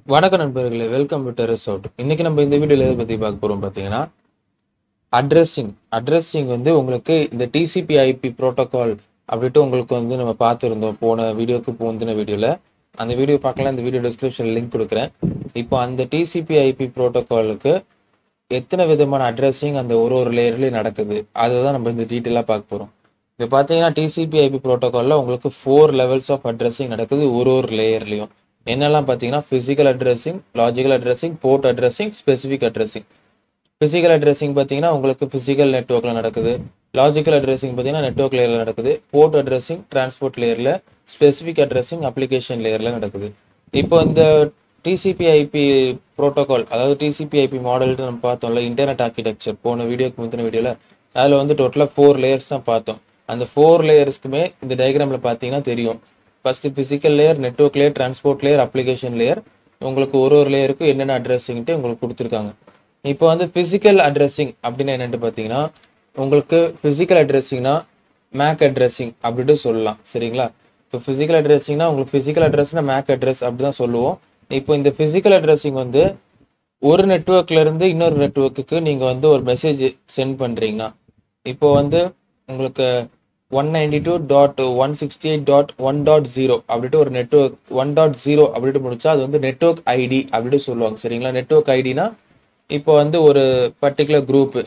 வணக்கம் நண்பர்களே welcome to terrace out இன்னைக்கு நம்ம இந்த வீடியோல எதை பத்தி பார்க்க போறோம் பார்த்தீங்கன்னா அட்ரஸிங் அட்ரஸிங் வந்து உங்களுக்கு இந்த டிசிபி ஐபி ப்ரோட்டோகால் அப்படின்ட்டு உங்களுக்கு வந்து நம்ம பார்த்துருந்தோம் போன வீடியோக்கு போந்தின வீடியோல அந்த வீடியோ பார்க்கலாம் இந்த வீடியோ டிஸ்கிரிப்ஷன் லிங்க் கொடுக்குறேன் இப்போ அந்த டிசிபி ஐபி ப்ரோட்டோகாலுக்கு எத்தனை விதமான அட்ரஸிங் அந்த ஒரு ஒரு லேயர்லேயும் நடக்குது அதை தான் நம்ம இந்த டீட்டெயிலாக பார்க்க போகிறோம் இப்போ பார்த்தீங்கன்னா டிசிபி ஐபி ப்ரோட்டோகாலில் உங்களுக்கு ஃபோர் லெவல்ஸ் ஆஃப் அட்ரஸிங் நடக்குது ஒரு ஒரு லேயர்லையும் என்னெல்லாம் பார்த்தீங்கன்னா physical addressing logical addressing port addressing specific addressing physical addressing பார்த்தீங்கன்னா உங்களுக்கு ஃபிசிக்கல் நெட்ஒர்க்கில் நடக்குது லாஜிக்கல் அட்ரஸிங் பார்த்தீங்கன்னா நெட்ஒர்க் லேயரில் நடக்குது போர்ட் அட்ரஸிங் டிரான்ஸ்போர்ட் லேயரில் ஸ்பெசிஃபிக் அட்ரஸிங் அப்ளிகேஷன் லேயரில் நடக்குது இப்போ இந்த டிசிபி ஐபி ப்ரோட்டோகால் அதாவது டிசிபி ஐபி மாடல்ட்டு நம்ம பார்த்தோம்ல இன்டர்நெட் ஆர்கிடெக்சர் போன வீடியோக்கு முந்தின வீடியோவில் அதில் வந்து டோட்டலாக ஃபோர் லேயர்ஸ் தான் பார்த்தோம் அந்த ஃபோர் லேயர்ஸ்க்குமே இந்த டயக்ராமில் பார்த்தீங்கன்னா தெரியும் first physical layer network layer transport layer application layer உங்களுக்கு ஒரு ஒரு லேயருக்கும் என்னென்ன அட்ரஸிங்ட்டு உங்களுக்கு கொடுத்துருக்காங்க இப்போ வந்து ஃபிசிக்கல் அட்ரஸிங் அப்படின்னு என்னென்னு பார்த்தீங்கன்னா உங்களுக்கு ஃபிசிக்கல் அட்ரஸிங்னா மேக் அட்ரஸிங் அப்படின்ட்டு சொல்லலாம் சரிங்களா இப்போ ஃபிசிக்கல் அட்ரஸிங்னா உங்களுக்கு ஃபிசிக்கல் அட்ரஸ்னா மேக் அட்ரஸ் அப்படி தான் சொல்லுவோம் இப்போ இந்த ஃபிசிக்கல் அட்ரஸிங் வந்து ஒரு நெட்ஒர்க்ல இருந்து இன்னொரு நெட்ஒர்க்குக்கு நீங்கள் வந்து ஒரு மெசேஜ் சென்ட் பண்ணுறீங்கன்னா இப்போ வந்து உங்களுக்கு one ninety two dot one sixty eight dot one dot zero அப்படின்ட்டு ஒரு நெட்ஒர்க் ஒன் டாட் ஜீரோ அப்படின்ட்டு முடிச்சா அது வந்து நெட்ஒர்க் ஐடி அப்படின்ட்டு சொல்லுவாங்க சரிங்களா நெட்ஒர்க் ஐடினா இப்போ வந்து ஒரு பர்டிகுலர் குரூப்பு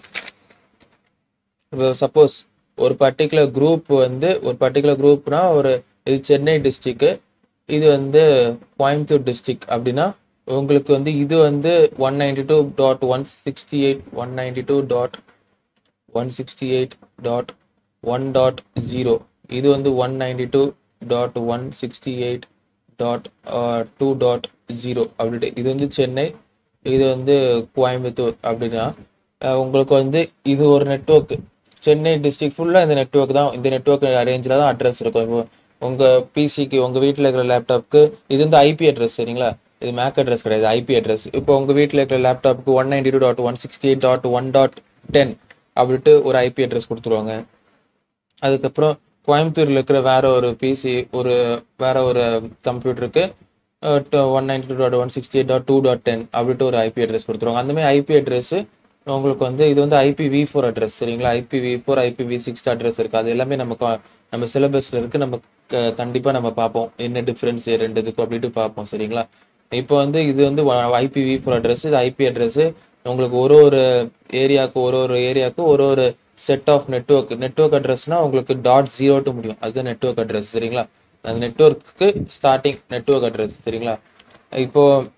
இப்போ சப்போஸ் ஒரு பர்டிகுலர் குரூப் வந்து ஒரு பர்டிகுலர் குரூப்னா ஒரு இது சென்னை டிஸ்ட்ரிக்ட் இது வந்து கோயம்புத்தூர் டிஸ்ட்ரிக்ட் அப்படின்னா உங்களுக்கு வந்து இது வந்து one ninety two dot one sixty eight one ninety two dot one sixty eight dot one dot zero இது வந்து one ninety two dot one sixty eight dot two dot zero அப்படின்ட்டு இது வந்து சென்னை இது வந்து கோயம்புத்தூர் அப்படின்னா அஹ் உங்களுக்கு வந்து இது ஒரு நெட்ஒர்க் சென்னை டிஸ்ட்ரிக்ட் ஃபுல்லாக இந்த நெட்ஒர்க் தான் இந்த நெட்ஒர்க் அரேஞ்சில் தான் அட்ரஸ் இருக்கும் இப்போ உங்கள் பிசிக்கு உங்கள் வீட்டில் இருக்கிற லேப்டாப்க்கு இது வந்து ஐபி அட்ரஸ் சரிங்களா இது மேக் அட்ரஸ் கிடையாது ஐபி அட்ரஸ் இப்போ உங்கள் வீட்டில் இருக்கிற லேப்டாப்புக்கு one ninety two dot one sixty eight dot one dot ten அப்படின்ட்டு ஒரு ஐபி அட்ரஸ் கொடுத்துருவாங்க அதுக்கப்புறம் கோயம்புத்தூரில் இருக்கிற வேற ஒரு பிசி ஒரு வேற ஒரு கம்ப்யூட்டருக்கு one ninety two dot one sixty eight dot two dot ten அப்படின்ட்டு ஒரு ஐபி அட்ரஸ் கொடுத்துருவாங்க அந்த மாதிரி ஐபி அட்ரஸ் உங்களுக்கு வந்து இது வந்து ஐபி வி ஃபோர் அட்ரஸ் சரிங்களா IP V four IP V six address இருக்குது அது எல்லாமே நம்ம கா- நம்ம சிலபஸில் இருக்குது நம்ம கண்டிப்பாக நம்ம பார்ப்போம் என்ன டிஃப்ரென்ஸ் ரெண்டு இதுக்கும் அப்படின்ட்டு பார்ப்போம் சரிங்களா இப்போ வந்து இது வந்து ஐபி வி ஃபோர் அட்ரஸ் இது ஐபி அட்ரஸ் உங்களுக்கு ஒரு ஒரு ஏரியாவுக்கு ஒரு ஒரு ஏரியாவுக்கு ஒரு ஒரு செட் ஆஃப் நெட்ஒர்க் நெட்ஒர்க் அட்ரஸ்னா உங்களுக்கு டாட் ஜீரோ டு முடியும் அதுதான் நெட்ஒர்க் அட்ரஸ் சரிங்களா அந்த நெட்ஒர்க்கு ஸ்டார்டிங் நெட்ஒர்க் அட்ரஸ் சரிங்களா இப்போ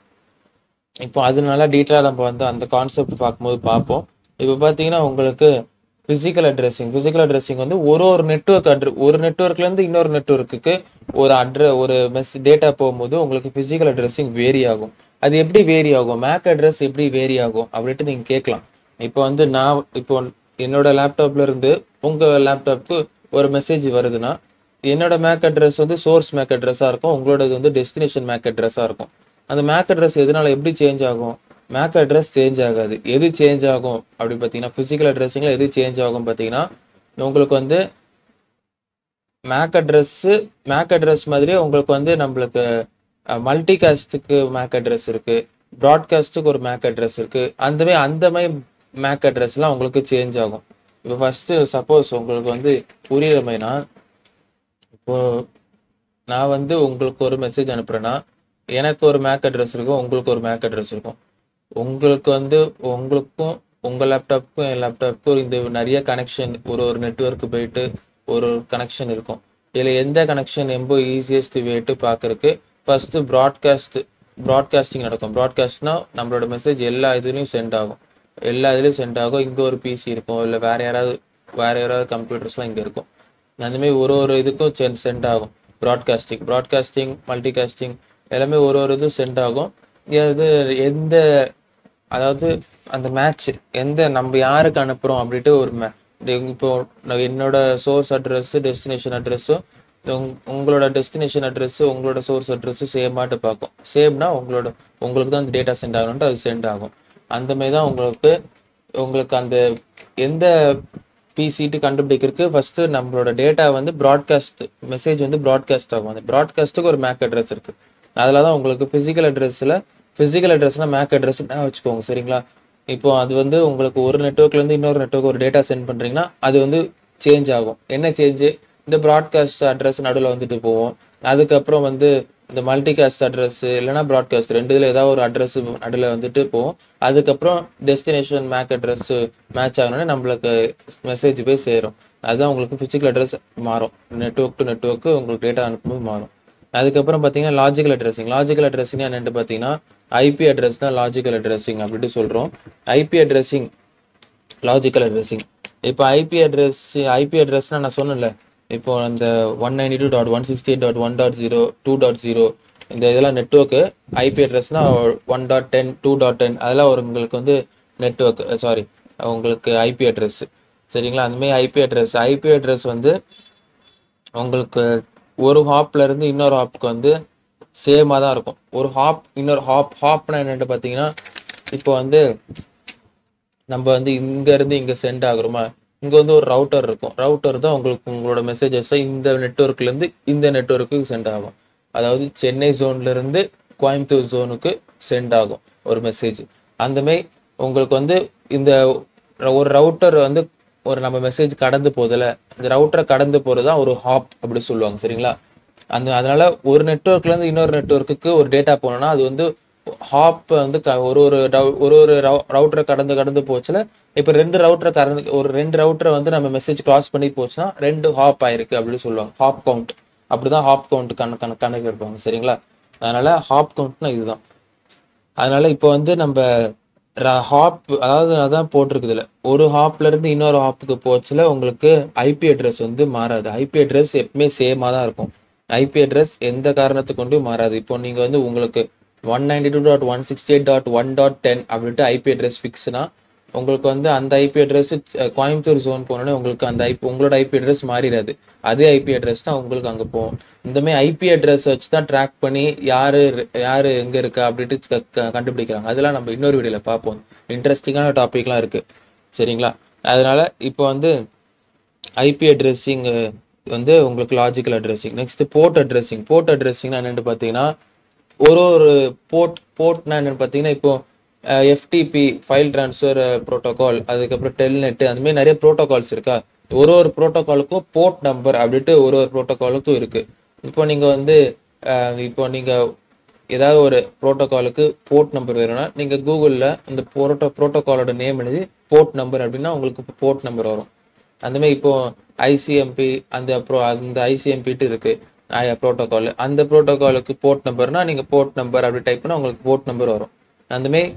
இப்போ அதனால டீட்டெயிலாக நம்ம வந்து அந்த கான்செப்ட் பார்க்கும்போது பார்ப்போம் இப்போ பார்த்தீங்கன்னா உங்களுக்கு ஃபிசிக்கல் அட்ரஸிங் ஃபிசிக்கல் அட்ரஸிங் வந்து ஒரு ஒரு நெட்ஒர்க் அட்ர ஒரு நெட்ஒர்க்லேருந்து இன்னொரு நெட்ஒர்க்குக்கு ஒரு அட்ர ஒரு மெஸ் டேட்டா போகும்போது உங்களுக்கு ஃபிசிக்கல் அட்ரஸிங் வேரி ஆகும் அது எப்படி வேரி ஆகும் மேக் அட்ரஸ் எப்படி வேரி ஆகும் அப்படின்ட்டு நீங்கள் கேட்கலாம் இப்போ வந்து நான் இப்போ என்னோட லேப்டாப்ல இருந்து உங்கள் லேப்டாப்க்கு ஒரு மெசேஜ் வருதுன்னா என்னோட மேக் அட்ரஸ் வந்து சோர்ஸ் மேக் அட்ரஸாக இருக்கும் உங்களோடது வந்து டெஸ்டினேஷன் மேக் அட்ரஸாக இருக்கும் அந்த மேக் அட்ரஸ் எதனால எப்படி சேஞ்ச் ஆகும் மேக் அட்ரஸ் சேஞ்ச் ஆகாது எது சேஞ்ச் ஆகும் அப்படி பார்த்தீங்கன்னா ஃபிசிக்கல் அட்ரஸிங்கில் எது சேஞ்ச் ஆகும் பார்த்தீங்கன்னா உங்களுக்கு வந்து மேக் அட்ரஸ்ஸு மேக் அட்ரஸ் மாதிரியே உங்களுக்கு வந்து நம்மளுக்கு மல்டி காஸ்ட்டுக்கு மேக் அட்ரஸ் இருக்குது ப்ராட்காஸ்ட்டுக்கு ஒரு மேக் அட்ரஸ் இருக்குது அந்த மாதிரி அந்த மாதிரி மேக் அட்ரஸ்லாம் உங்களுக்கு சேஞ்ச் ஆகும் இப்போ ஃபஸ்ட்டு சப்போஸ் உங்களுக்கு வந்து புரியுற மாதிரினா இப்போ நான் வந்து உங்களுக்கு ஒரு மெசேஜ் அனுப்புறேன்னா எனக்கு ஒரு மேக் அட்ரஸ் இருக்கும் உங்களுக்கு ஒரு மேக் அட்ரஸ் இருக்கும் உங்களுக்கு வந்து உங்களுக்கும் உங்கள் லேப்டாப்புக்கும் என் லேப்டாப்புக்கும் இந்த நிறைய கனெக்ஷன் ஒரு ஒரு நெட்வொர்க்கு போயிட்டு ஒரு கனெக்ஷன் இருக்கும் இதில் எந்த கனெக்ஷன் ரொம்ப ஈஸியஸ்ட் வேட்டு பார்க்கறக்கு ஃபர்ஸ்ட் ப்ராட்காஸ்ட் ப்ராட்காஸ்டிங் நடக்கும் ப்ராட்காஸ்ட்னா நம்மளோட மெசேஜ் எல்லா இதுலேயும் சென்ட் ஆகும் எல்லா இதுலேயும் சென்ட் ஆகும் இங்கே ஒரு பிசி இருக்கும் இல்லை வேற யாராவது வேற யாராவது கம்ப்யூட்டர்ஸ்லாம் இங்கே இருக்கும் அந்த மாதிரி ஒரு ஒரு இதுக்கும் சென்ட் சென்ட் ஆகும் ப்ராட்காஸ்டிங் ப்ராட்காஸ்டிங் மல்டிகாஸ்டிங் எல்லாமே ஒரு ஒரு இது சென்ட் ஆகும் இது எந்த அதாவது அந்த மேட்ச் எந்த நம்ம யாருக்கு அனுப்புகிறோம் அப்படின்ட்டு ஒரு மே இப்போ நான் என்னோட சோர்ஸ் அட்ரஸ் டெஸ்டினேஷன் அட்ரஸும் உங்களோட டெஸ்டினேஷன் அட்ரஸ் உங்களோட சோர்ஸ் அட்ரஸ் சேமாட்டு பார்க்கும் சேம்னா உங்களோட உங்களுக்கு தான் அந்த டேட்டா சென்ட் ஆகணும்ட்டு அது சென்ட் ஆகும் அந்த மாதிரி தான் உங்களுக்கு உங்களுக்கு அந்த எந்த பிசிட்டு கண்டுபிடிக்கிறதுக்கு ஃபர்ஸ்ட் நம்மளோட டேட்டா வந்து ப்ராட்காஸ்ட் மெசேஜ் வந்து ப்ராட்காஸ்ட் ஆகும் அந்த ப்ராட்காஸ்ட்டுக்கு ஒரு மேக் அட்ரஸ் இருக்கு அதில் தான் உங்களுக்கு ஃபிசிக்கல் அட்ரஸில் ஃபிசிக்கல் அட்ரஸ்னா மேக் அட்ரஸ் வச்சுக்கோங்க சரிங்களா இப்போ அது வந்து உங்களுக்கு ஒரு நெட்ஒர்க்லேருந்து இன்னொரு நெட்ஒர்க் ஒரு டேட்டா சென்ட் பண்ணுறீங்கன்னா அது வந்து சேஞ்ச் ஆகும் என்ன சேஞ்சு இந்த ப்ராட்காஸ்ட் அட்ரஸ் நடுவில் வந்துட்டு போவோம் அதுக்கப்புறம் வந்து இந்த மல்டிகாஸ்ட் அட்ரஸ் இல்லைனா ப்ராட்காஸ்ட் ரெண்டுல ஏதாவது ஒரு அட்ரஸ் நடுவில் வந்துட்டு போவோம் அதுக்கப்புறம் டெஸ்டினேஷன் மேக் அட்ரஸ் மேட்ச் ஆகணும்னா நம்மளுக்கு மெசேஜ் போய் சேரும் அதுதான் உங்களுக்கு ஃபிசிக்கல் அட்ரஸ் மாறும் நெட்ஒர்க் டு நெட்ஒர்க் உங்களுக்கு டேட்டா அனுப்பும்போது மாறும் அதுக்கப்புறம் பார்த்தீங்கன்னா லாஜிக்கல் அட்ரஸிங் லாஜிக்கல் அட்ரஸிங் என்னென்னு பார்த்தீங்கன்னா ஐபி அட்ரஸ் தான் லாஜிக்கல் அட்ரஸிங் அப்படின்ட்டு சொல்கிறோம் ஐபி அட்ரஸிங் லாஜிக்கல் அட்ரஸிங் இப்போ ஐபி அட்ரஸ் ஐபி அட்ரஸ்னால் நான் சொன்னேன்ல இப்போ அந்த one ninety two dot one sixty eight dot one dot zero two dot zero இந்த இதெல்லாம் நெட்ஒர்க்கு ஐபி அட்ரஸ்னா one dot ten two dot ten அதெல்லாம் ஒரு உங்களுக்கு வந்து நெட்ஒர்க் சாரி உங்களுக்கு ஐபி அட்ரஸ் சரிங்களா அந்தமாதிரி ஐபி அட்ரஸ் ஐபி அட்ரஸ் வந்து உங்களுக்கு ஒரு ஹாப்ல இருந்து இன்னொரு ஹாப்க்கு வந்து சேமாக தான் இருக்கும் ஒரு ஹாப் இன்னொரு ஹாப் ஹாப்னா என்னென்னு பார்த்தீங்கன்னா இப்போ வந்து நம்ம வந்து இங்க இருந்து இங்க சென்ட் ஆகுறோமா இங்க வந்து ஒரு ரவுட்டர் இருக்கும் ரவுட்டர் தான் உங்களுக்கு உங்களோட மெசேஜஸை இந்த நெட்ஒர்க்ல இருந்து இந்த நெட்ஒர்க்குக்கு சென்ட் ஆகும் அதாவது சென்னை ஜோன்ல இருந்து கோயம்புத்தூர் ஜோனுக்கு சென்ட் ஆகும் ஒரு மெசேஜ் அந்த மாதிரி உங்களுக்கு வந்து இந்த ஒரு ரவுட்டர் வந்து ஒரு நம்ம மெசேஜ் கடந்து போதில் இந்த ரவுட்டரை கடந்து போகிறது தான் ஒரு ஹாப் அப்படி சொல்லுவாங்க சரிங்களா அந்த அதனால ஒரு நெட்ஒர்க்ல இருந்து இன்னொரு நெட்ஒர்க்குக்கு ஒரு டேட்டா போனோம்னா அது வந்து ஹாப் வந்து க- ஒரு ஒரு ரவு- ஒரு ஒரு ரவுட்டரை கடந்து கடந்து போச்சுல இப்போ ரெண்டு ரவுட்டரை கடந்து ஒரு ரெண்டு ரவுட்டரை வந்து நம்ம மெசேஜ் கிராஸ் பண்ணி போச்சுன்னா ரெண்டு ஹாப் ஆயிருக்கு அப்படின்னு சொல்லுவாங்க ஹாப் கவுண்ட் அப்படிதான் ஹாப் கவுண்ட் கணக்கு கணக்கு கணக்கு எடுப்பாங்க சரிங்களா அதனால ஹாப் கவுண்ட்னா இதுதான் அதனால இப்போ வந்து நம்ம ஹாப் அதாவது அதான் போட்டிருக்குதுல ஒரு ஹாப்ல இருந்து இன்னொரு ஹாப்புக்கு போச்சுல உங்களுக்கு ஐபி அட்ரஸ் வந்து மாறாது ஐபி அட்ரஸ் எப்பவுமே சேமாக தான் இருக்கும் ஐபி அட்ரஸ் எந்த காரணத்தை கொண்டும் மாறாது இப்போ நீங்க வந்து உங்களுக்கு one ninety two dot one sixty eight dot one dot ten அப்படின்ட்டு ஐபி அட்ரஸ் ஃபிக்ஸ்னா உங்களுக்கு வந்து அந்த ஐபி அட்ரஸ் கோயம்புத்தூர் ஜோன் போனோடனே உங்களுக்கு அந்த ஐபி உங்களோட ஐபி அட்ரஸ் மாறிடாது அதே ஐபி அட்ரஸ் தான் உங்களுக்கு அங்கே போகும் இந்த மாதிரி ஐபி அட்ரஸ் வச்சு தான் ட்ராக் பண்ணி யாரு யாரு எங்க இருக்கா அப்படின்ட்டு க- க- கண்டுபிடிக்கிறாங்க அதெல்லாம் நம்ம இன்னொரு வீடியோல பார்ப்போம் இன்ட்ரெஸ்டிங்கான டாபிக்லாம் இருக்கு சரிங்களா அதனால இப்போ வந்து ஐபி அட்ரஸிங் வந்து உங்களுக்கு logical addressing next port addressing port addressing என்னன்னு பார்த்தீங்கன்னா ஒரு ஒரு போர்ட் போர்ட்னா என்னன்னு பார்த்தீங்கன்னா இப்போ எஃப்டிபி ஃபைல் ட்ரான்ஸ்ஃபர் ப்ரோட்டோகால் அதுக்கப்புறம் டெல்நெட் அந்த மாதிரி நிறைய ப்ரோட்டோகால்ஸ் இருக்கா ஒரு ஒரு ப்ரோட்டோகாலுக்கும் போர்ட் நம்பர் அப்படின்ட்டு ஒரு ஒரு ப்ரோட்டோகாலுக்கும் இருக்கு இப்போ நீங்க வந்து அஹ், இப்போ நீங்க ஏதாவது ஒரு ப்ரோட்டோகாலுக்கு போர்ட் நம்பர் வேணும்னா நீங்க கூகுளில் அந்த ப்ரோட்டோ ப்ரோட்டோகாலோட நேம் எழுதி போர்ட் நம்பர் அப்படின்னா உங்களுக்கு போர்ட் நம்பர் வரும் அந்த மாதிரி இப்போ ஐசிஎம்பி அந்த ப்ரோ அந்த ஐசிஎம்பிட்டு இருக்கு ப்ரோட்டோகால் அந்த ப்ரோட்டோகாலுக்கு போர்ட் நம்பர்னா நீங்க போர்ட் நம்பர் அப்படி டைப் பண்ணா உங்களுக்கு போர்ட் நம்பர் வரும் அந்த மாதிரி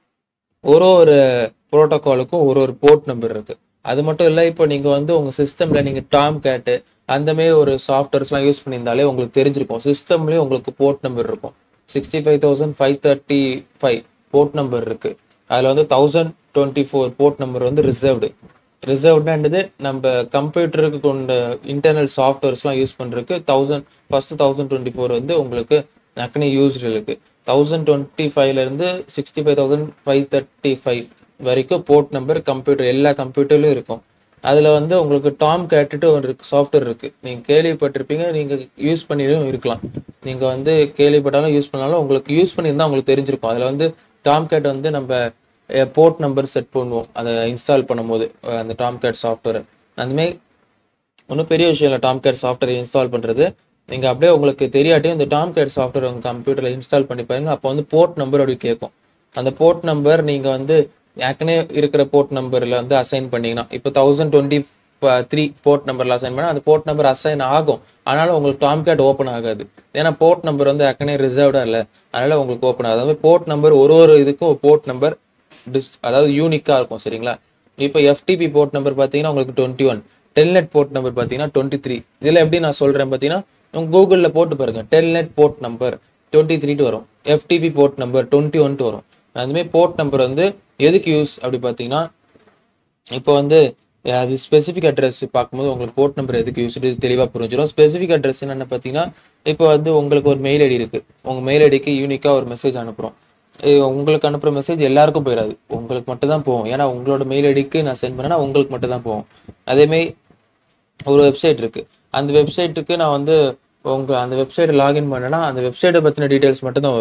ஒரு ஒரு ப்ரோட்டோகாலுக்கும் ஒரு ஒரு போர்ட் நம்பர் இருக்கு அது மட்டும் இல்லை இப்போ நீங்க வந்து உங்க சிஸ்டம்ல நீங்க டாம் கேட்டு அந்த மாதிரி ஒரு சாஃப்ட்வேர்ஸ்லாம் யூஸ் பண்ணியிருந்தாலே உங்களுக்கு தெரிஞ்சிருக்கும் சிஸ்டம்லேயும் உங்களுக்கு போர்ட் நம்பர் இருக்கும் sixty five thousand five thirty five port number இருக்கு அதில் வந்து thousand twenty four port number வந்து ரிசர்வ்டு ரிசர்வ்டுன்றது நம்ம கம்ப்யூட்டருக்கு கொண்ட இன்டர்னல் சாஃப்ட்வேர்ஸ்லாம் யூஸ் பண்ணுறதுக்கு thousand first thousand twenty four வந்து உங்களுக்கு நக்கனி யூஸ்டு இருக்கு தௌசண்ட் டுவெண்ட்டி ஃபைவ்லேருந்து sixty five thousand five thirty five வரைக்கும் போர்ட் நம்பர் கம்ப்யூட்டர் எல்லா கம்ப்யூட்டர்லையும் இருக்கும் அதில் வந்து உங்களுக்கு டாம் கேட்டுட்டு ஒரு சாஃப்ட்வேர் இருக்கு நீங்கள் கேள்விப்பட்டிருப்பீங்க நீங்கள் யூஸ் பண்ணியும் இருக்கலாம் நீங்கள் வந்து கேள்விப்பட்டாலும் யூஸ் பண்ணாலும் உங்களுக்கு யூஸ் பண்ணியிருந்தா உங்களுக்கு தெரிஞ்சிருக்கும் அதில் வந்து டாம் கேட் வந்து நம்ம போர்ட் நம்பர் செட் பண்ணுவோம் அதை இன்ஸ்டால் பண்ணும்போது அஹ் அந்த டாம் கேட் சாஃப்ட்வேர் அந்தமாதிரி ஒன்றும் பெரிய விஷயம் இல்லை டாம் கேட் சாஃப்ட்வேர் இன்ஸ்டால் பண்ணுறது நீங்கள் அப்படியே உங்களுக்கு தெரியாட்டியும் இந்த டாம் கேட் சாஃப்ட்வேர் உங்கள் கம்ப்யூட்டரில் இன்ஸ்டால் பண்ணி பாருங்க அப்போ வந்து போர்ட் நம்பர் அப்படி கேட்கும் அந்த போர்ட் நம்பர் நீங்கள் வந்து ஏற்கனவே இருக்கிற போர்ட் நம்பரில் வந்து அசைன் பண்ணீங்கன்னா இப்போ தௌசண்ட் டுவெண்ட்டி த்ரீ போர்ட் நம்பரில் அசைன் பண்ணால் அந்த போர்ட் நம்பர் அசைன் ஆகும் ஆனாலும் உங்களுக்கு டாம் கேட் ஓப்பன் ஆகாது ஏன்னா போர்ட் நம்பர் வந்து ஏற்கனவே ரிசர்வ்டாக இல்லை அதனால உங்களுக்கு ஓப்பன் ஆகாது அதாவது போர்ட் நம்பர் ஒரு ஒரு இதுக்கும் போர்ட் நம்பர் டிஸ் அதாவது யூனிக்காக இருக்கும் சரிங்களா இப்போ எஃப்டிபி போர்ட் நம்பர் பார்த்தீங்கன்னா உங்களுக்கு twenty one telnet port number பார்த்தீங்கன்னா டுவெண்ட்டி த்ரீ இதில் எப்படி நான் சொல்கிறேன் பார்த்தீங்கன்னா உங்க கூகுளில் போட்டு பாருங்க டெல்நெட் போர்ட் நம்பர் டுவெண்ட்டி த்ரீட்டு வரும் எஃப்டிபி போர்ட் நம்பர் டுவெண்ட்டி ஒன்ட்டு வரும் அதுமாதிரி போர்ட் நம்பர் வந்து எதுக்கு யூஸ் அப்படி பார்த்தீங்கன்னா இப்போ வந்து அஹ், அது ஸ்பெசிஃபிக் அட்ரஸ் பார்க்கும்போது உங்களுக்கு போர்ட் நம்பர் எதுக்கு யூஸ் தெளிவாக புரிஞ்சிடும் ஸ்பெசிஃபிக் அட்ரஸ் என்னென்ன பார்த்தீங்கன்னா இப்போ வந்து உங்களுக்கு ஒரு மெயில் ஐடி இருக்கு உங்கள் மெயில் ஐடிக்கு யூனிக்காக ஒரு மெசேஜ் அனுப்புகிறோம் உங்களுக்கு அனுப்புகிற மெசேஜ் எல்லாருக்கும் போயிடாது உங்களுக்கு மட்டும் தான் போகும் ஏன்னா உங்களோட மெயில் ஐடிக்கு நான் சென்ட் பண்ணேன்னா உங்களுக்கு மட்டும் தான் போகும் அதேமாரி ஒரு வெப்சைட் இருக்கு அந்த வெப்சைட்டுக்கு நான் வந்து உங்க அந்த வெப்சைட்டை லாகின் பண்ணேன்னா அந்த வெப்சைட்டை பற்றின டீட்டெயில்ஸ் மட்டும் தான் வரும்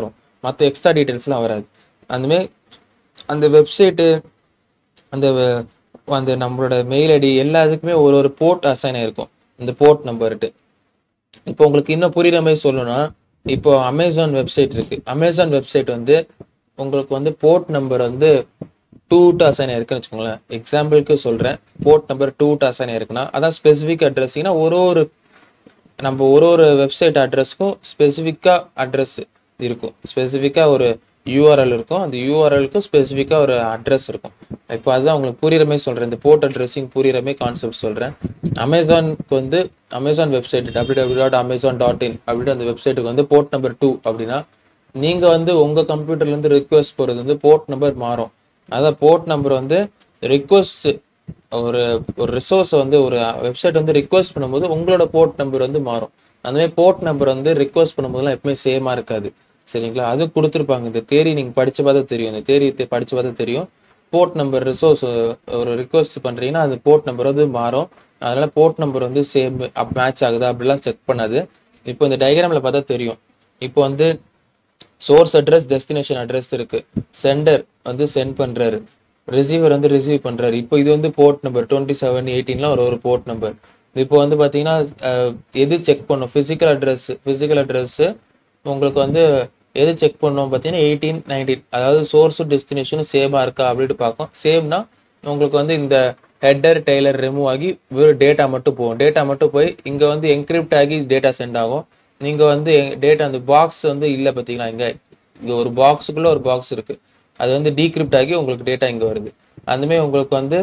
மற்ற எக்ஸ்ட்ரா டீட்டெயில்ஸ்லாம் வராது அந்தமாரி அந்த வெப்சைட்டு அந்த வ- அந்த நம்மளோட மெயில் ஐடி எல்லாத்துக்குமே ஒரு ஒரு போர்ட் அசைன் ஆயிருக்கும் இந்த போர்ட் நம்பர்ட்டு இப்போ உங்களுக்கு இன்னும் புரியுற மாதிரி சொல்லணும்னா இப்போ அமேசான் வெப்சைட் இருக்கு அமேசான் வெப்சைட் வந்து உங்களுக்கு வந்து போர்ட் நம்பர் வந்து டூ டு அசைன் இருக்குன்னு வச்சுக்கோங்களேன் எக்ஸாம்பிளுக்கு சொல்றேன் port number two two assign இருக்குன்னா அதான் ஸ்பெசிஃபிக் அட்ரஸிங்னா ஒரு ஒரு நம்ம ஒரு ஒரு வெப்சைட் அட்ரஸ்க்கும் ஸ்பெசிஃபிக்காக அட்ரஸ் இருக்கும் ஸ்பெசிஃபிக்காக ஒரு யூஆர்எல் இருக்கும் அந்த யூஆர்எலுக்கும் ஸ்பெசிஃபிக்காக ஒரு அட்ரஸ் இருக்கும் இப்போ அதுதான் உங்களுக்கு புரியுற மாதிரி சொல்கிறேன் இந்த போர்ட் அட்ரஸிங் புரியுற மாதிரி கான்செப்ட் சொல்கிறேன் அமேசானுக்கு வந்து Amazon website W W dot Amazon dot in அப்படின்ட்டு அந்த வெப்சைட்டுக்கு வந்து போர்ட் நம்பர் டூ அப்படின்னா நீங்கள் வந்து உங்கள் கம்ப்யூட்டர்லேருந்து ரிக்வெஸ்ட் போகிறது வந்து போர்ட் நம்பர் மாறும் அதான் போர்ட் நம்பர் வந்து ரிக்வெஸ்ட் ஒரு ஒரு ரிசோர்ஸை வந்து ஒரு வெப்சைட் வந்து ரிக்வெஸ்ட் பண்ணும்போது உங்களோட போர்ட் நம்பர் வந்து மாறும் அந்த மாதிரி போர்ட் நம்பர் வந்து ரிக்வெஸ்ட் பண்ணும்போதெல்லாம் எப்பவுமே சேமாக இருக்காது சரிங்களா அது கொடுத்துருப்பாங்க இந்த தேரி நீங்கள் படிச்சு பார்த்தா தெரியும் இந்த தேரி படிச்சு பார்த்தா தெரியும் போர்ட் நம்பர் ரிசோர்ஸ் ஒரு ரிக்வெஸ்ட் பண்ணுறீங்கன்னா அது போர்ட் நம்பர் வந்து மாறும் அதனால போர்ட் நம்பர் வந்து சேம் மேட்ச் ஆகுதா அப்படிலாம் செக் பண்ணாது இப்போ இந்த டயக்ராமில் பார்த்தா தெரியும் இப்போ வந்து சோர்ஸ் அட்ரஸ் டெஸ்டினேஷன் அட்ரஸ் இருக்கு சென்டர் வந்து சென்ட் பண்றாரு ரிசீவர் வந்து ரிசீவ் பண்றாரு இப்போ இது வந்து போர்ட் நம்பர் டுவெண்ட்டி செவன் எயிட்டீன்லாம் ஒரு ஒரு போர்ட் நம்பர் இப்போ வந்து பார்த்தீங்கன்னா அஹ், எது செக் பண்ணும் ஃபிசிக்கல் அட்ரஸ் ஃபிசிக்கல் அட்ரஸ் உங்களுக்கு வந்து எது செக் பண்ணோம் பார்த்தீங்கன்னா எயிட்டீன் நைன்டீன் அதாவது சோர்ஸும் டெஸ்டினேஷனும் சேமாக இருக்கா அப்படின்ட்டு பார்க்கும் சேம்னா உங்களுக்கு வந்து இந்த ஹெட்டர் டெய்லர் ரிமூவ் ஆகி வெறும் டேட்டா மட்டும் போகும் டேட்டா மட்டும் போய் இங்கே வந்து என்கிரிப்ட் ஆகி டேட்டா சென்ட் ஆகும் நீங்கள் வந்து டேட்டா அந்த பாக்ஸ் வந்து இல்லை பார்த்தீங்களா இங்கே இங்கே ஒரு பாக்ஸுக்குள்ளே ஒரு பாக்ஸ் இருக்குது அது வந்து டீக்ரிப்ட் ஆகி உங்களுக்கு டேட்டா இங்கே வருது அந்தமாரி உங்களுக்கு வந்து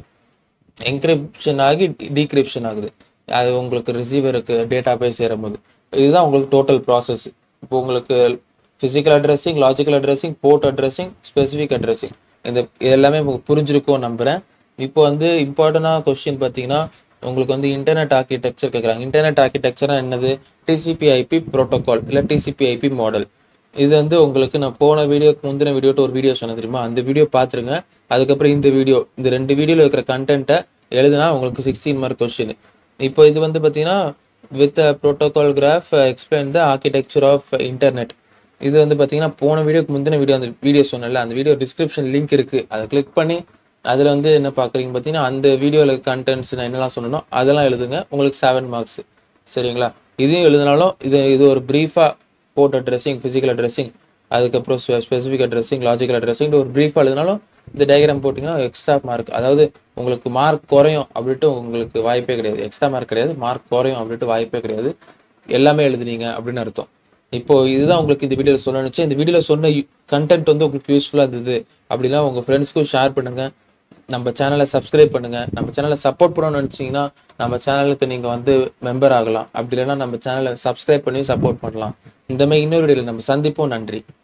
என்கிரிப்ஷன் ஆகி டீக்ரிப்ஷன் ஆகுது அது உங்களுக்கு ரிசீவருக்கு டேட்டா போய் சேரும் போது இதுதான் உங்களுக்கு டோட்டல் ப்ராசஸ் இப்போ உங்களுக்கு physical addressing logical addressing port addressing specific addressing இந்த இது எல்லாமே உங்களுக்கு புரிஞ்சிருக்கும் நம்புறேன் இப்போ வந்து இம்பார்ட்டண்டான கொஸ்டின் பார்த்தீங்கன்னா உங்களுக்கு வந்து இன்டர்நெட் ஆர்கிடெக்சர் கேட்குறாங்க இன்டர்நெட் ஆர்கிடெக்சர்னா என்னது டிசிபி ஐபி ப்ரோட்டோகால் இல்லை டிசிபி ஐபி மாடல் இது வந்து உங்களுக்கு நான் போன வீடியோக்கு முந்தின வீடியோட்டு ஒரு வீடியோ சொன்னேன் தெரியுமா அந்த வீடியோ பார்த்துருங்க அதுக்கப்புறம் இந்த வீடியோ இந்த ரெண்டு வீடியோவில் இருக்கிற கண்டென்ட்டை எழுதுனா உங்களுக்கு சிக்ஸ்டீன் மார்க் கொஸ்டின் இப்போ இது வந்து பார்த்தீங்கன்னா with protocol graph explain the architecture of internet இது வந்து பார்த்தீங்கன்னா போன வீடியோக்கு முந்தின வீடியோ அந்த வீடியோ சொன்னேன்ல அந்த வீடியோ டிஸ்கிரிப்ஷன் லிங்க் இருக்குது அதை கிளிக் பண்ணி அதில் வந்து என்ன பார்க்குறீங்க பார்த்தீங்கன்னா அந்த வீடியோவில் கண்டென்ட்ஸ் நான் என்னெல்லாம் சொன்னனோ அதெல்லாம் எழுதுங்க உங்களுக்கு செவன் மார்க்ஸ் சரிங்களா இதையும் எழுதினாலும் இது இது ஒரு ப்ரீஃபாக போர்ட் அட்ரஸிங் ஃபிசிக்கல் அட்ரஸிங் அதுக்கப்புறம் ஸ்பெசிஃபிக் அட்ரஸிங் லாஜிக்கல் அட்ரஸிங் ஒரு ப்ரீஃபாக எழுதினாலும் இந்த டயக்ராம் போட்டிங்கன்னா எக்ஸ்ட்ரா மார்க் அதாவது உங்களுக்கு மார்க் குறையும் அப்படின்ட்டு உங்களுக்கு வாய்ப்பே கிடையாது எக்ஸ்ட்ரா மார்க் கிடையாது மார்க் குறையும் அப்படின்ட்டு வாய்ப்பே கிடையாது எல்லாமே எழுதுனீங்க அப்படின்னு அர்த்தம் இப்போ இதுதான் உங்களுக்கு இந்த வீடியோவில் சொல்ல நினச்சேன் இந்த வீடியோவில் சொன்ன கண்டென்ட் வந்து உங்களுக்கு யூஸ்ஃபுல்லாக இருந்தது அப்படின்னா உங்கள் ஃப்ரெண்ட்ஸ்க்கும் ஷேர் பண்ணுங்கள் நம்ம சேனலை சப்ஸ்கிரைப் பண்ணுங்க நம்ம சேனலை சப்போர்ட் பண்ணணும்னு நினச்சிங்கன்னா நம்ம சேனலுக்கு நீங்கள் வந்து மெம்பர் ஆகலாம் அப்படி இல்லைன்னா நம்ம சேனலை சப்ஸ்கிரைப் பண்ணி சப்போர்ட் பண்ணலாம் இந்த மாதிரி இன்னொரு வீடியோவில் நம்ம சந்திப்போம் நன்றி